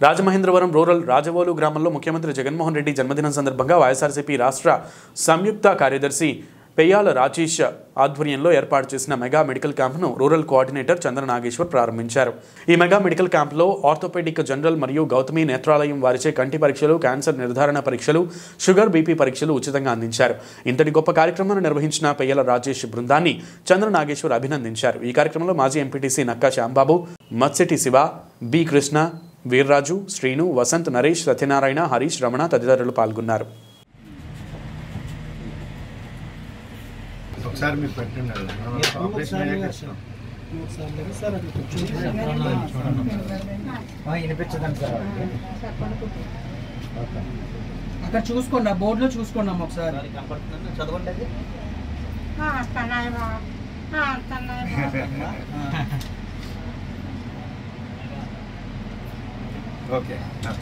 Rajamahendravaram rural Rajavolu గ్రామంలో ముఖ్యమంత్రి జగన్మోహన్ రెడ్డి జన్మదినం సందర్భంగా వైఎస్ఆర్సీపీ రాష్ట్ర సంయుక్త కార్యదర్శి పెయ్యాల రాజేష్ ఆధ్వర్యంలో ఏర్పాటు చేసిన మెగా మెడికల్ క్యాంప్ను రూరల్ కోఆర్డినేటర్ చంద్ర నాగేశ్వర్ ప్రారంభించారు ఈ మెగా మెడికల్ క్యాంప్లో ఆర్థోపెడిక్ జనరల్ మరియు గౌతమి నేత్రాలయం వారిచే కంటి పరీక్షలు క్యాన్సర్ నిర్ధారణ పరీక్షలు షుగర్ బీపీ పరీక్షలు ఉచితంగా అందించారు ఇంతటి గొప్ప కార్యక్రమాన్ని నిర్వహించిన పెయ్యాల రాజేష్ బృందాన్ని చంద్ర నాగేశ్వర్ అభినందించారు ఈ కార్యక్రమంలో మాజీ ఎంపీటీసీ నక్కా శ్యాంబాబు మత్స్యటి శివ బి కృష్ణ వీర్రాజు శ్రీను వసంత్ నరేష్ సత్యనారాయణ హరీష్ రమణ తదితరులు పాల్గొన్నారు ఒకసారి మీరు పెట్టండి అది. మనం ఆపరేషన్ అయ్యాక ఇస్తాం. వినిపించదండి సార్ అక్కడ చూసుకోండి ఆ బోర్డులో చూసుకోండి అమ్మ ఒకసారి చదవండి అది ఓకే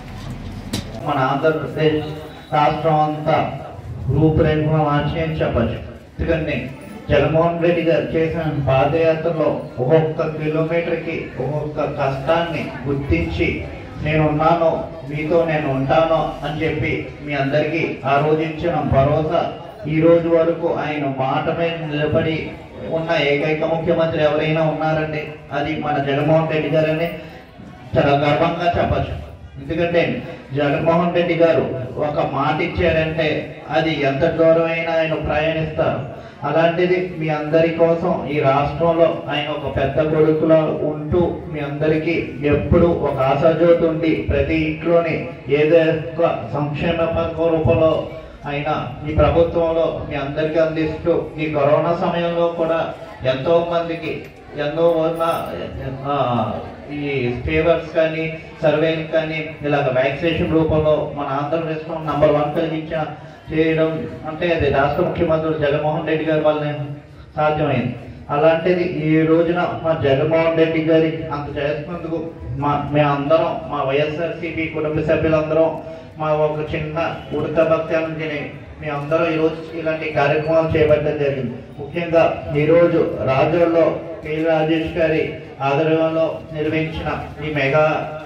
మన ఆంధ్రప్రదేశ్ రాష్ట్రం అంతా రూపురేఖ మార్చి అని చెప్పచ్చు ఎందుకంటే జగన్మోహన్ రెడ్డి గారు చేసిన పాదయాత్రలో ఒక్కొక్క కిలోమీటర్కి ఒక్కొక్క కష్టాన్ని గుర్తించి నేను ఉన్నాను మీతో నేను ఉంటాను అని చెప్పి మీ అందరికీ ఆ రోజు ఇచ్చిన భరోసా ఈ రోజు వరకు ఆయన మాట మీద నిలబడి ఉన్న ఏకైక ముఖ్యమంత్రి ఎవరైనా ఉన్నారండి అది మన జగన్మోహన్ రెడ్డి గారని చాలా గర్వంగా చెప్పచ్చు ఎందుకంటే జగన్మోహన్ రెడ్డి గారు ఒక మాట ఇచ్చారంటే అది ఎంత దూరమైనా ఆయన ప్రయాణిస్తారు అలాంటిది మీ అందరి కోసం ఈ రాష్ట్రంలో ఆయన ఒక పెద్ద కొడుకులో ఉంటూ మీ అందరికీ ఎప్పుడు ఒక ఆశాజ్యోతి ఉండి ప్రతి ఇంట్లోని ఏదో ఒక సంక్షేమ పథకం రూపంలో ఆయన ఈ ప్రభుత్వంలో మీ అందరికీ అందిస్తూ ఈ కరోనా సమయంలో కూడా ఎంతో మందికి ఎన్నో ఉన్న ఆ, ఈ ఫేవర్స్ కానీ సర్వేలు కానీ ఇలాగ వ్యాక్సినేషన్ రూపంలో మన ఆంధ్రప్రదేశ్లో నంబర్ వన్ కలిగించిన చేయడం అంటే అది రాష్ట్ర ముఖ్యమంత్రి జగన్మోహన్ రెడ్డి గారి వల్లనే సాధ్యమైంది అలాంటిది ఈ రోజున మా జగన్మోహన్ రెడ్డి గారి అంత చేస్తున్నందుకు మా మేమందరం మా వైఎస్ఆర్సీపీ కుటుంబ సభ్యులందరం మా ఒక చిన్న ఉడత భక్త్యాన్ని మేము అందరం ఈరోజు ఇలాంటి కార్యక్రమాలు చేపట్టడం జరిగింది ముఖ్యంగా ఈరోజు రాజోల్లో కె రాజేష్ గారి ఆధ్వర్యంలో నిర్వహించిన ఈ మెగా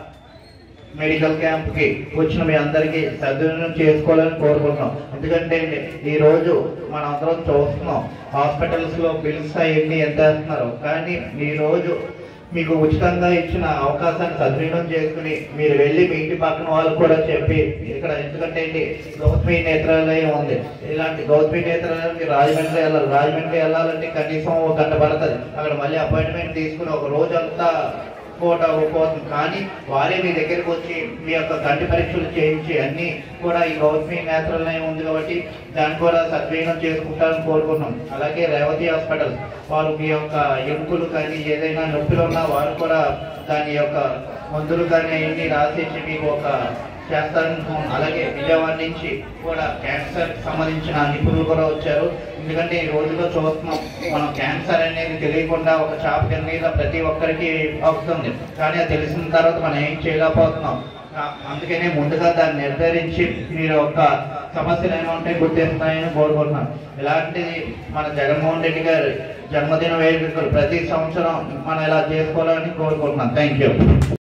మెడికల్ క్యాంప్ కి వచ్చిన మీ అందరికీ సద్వినియోగం చేసుకోవాలని కోరుకుంటున్నాం ఎందుకంటే ఈ రోజు మనం అందరం చూస్తున్నాం హాస్పిటల్స్ లో బిల్స్ అవన్నీ ఎంత వేస్తున్నారు కానీ ఈ రోజు మీకు ఉచితంగా ఇచ్చిన అవకాశాన్ని సద్వినియోగం చేసుకుని మీరు వెళ్ళి మీ ఇంటి పక్కన వాళ్ళకు కూడా చెప్పి ఇక్కడ ఎందుకంటే ఏంటి గౌతమి నేత్రాలయం ఉంది ఇలాంటి గౌతమి నేత్రాలయం మీరు రాజమండ్రి వెళ్ళాలి రాజమండ్రి వెళ్ళాలంటే కనీసం ఒక గంట పడుతుంది అక్కడ మళ్ళీ అపాయింట్మెంట్ తీసుకుని ఒక రోజంతా ఫోటో పోతుంది కానీ వారే మీ దగ్గరికి వచ్చి మీ యొక్క కంటి పరీక్షలు చేయించి అన్ని కూడా ఈ గౌతమి నేత్రాలయం ఉంది కాబట్టి దాన్ని కూడా సద్వినియోగం చేసుకుంటారని కోరుకున్నాం అలాగే రేవతి హాస్పిటల్ వారు మీ యొక్క ఎముకలు కానీ ఏదైనా నొప్పులు ఉన్నా వారు కూడా దాని యొక్క మందులు కానీ అవన్నీ రాసిచ్చి మీకు ఒక చేస్తారని అలాగే విజయవాడ నుంచి కూడా క్యాన్సర్ సంబంధించిన నిపుణులు కూడా వచ్చారు ఎందుకంటే ఈ రోజుల్లో చూస్తున్నాం మనం క్యాన్సర్ అనేది తెలియకుండా ఒక చాప మీద ప్రతి ఒక్కరికి అవుతుంది కానీ అది తెలిసిన తర్వాత మనం ఏం చేయలేకపోతున్నాం ఆ- అందుకనే ముందుగా దాన్ని నిర్ధారించి మీరు ఒక సమస్యలు ఏమైనా ఉంటే గుర్తిస్తాయని కోరుకుంటున్నాం ఇలాంటిది మన జగన్మోహన్ రెడ్డి గారి జన్మదిన వేడుకలు ప్రతి సంవత్సరం మనం ఇలా చేసుకోవాలని కోరుకుంటున్నాం థ్యాంక్ యూ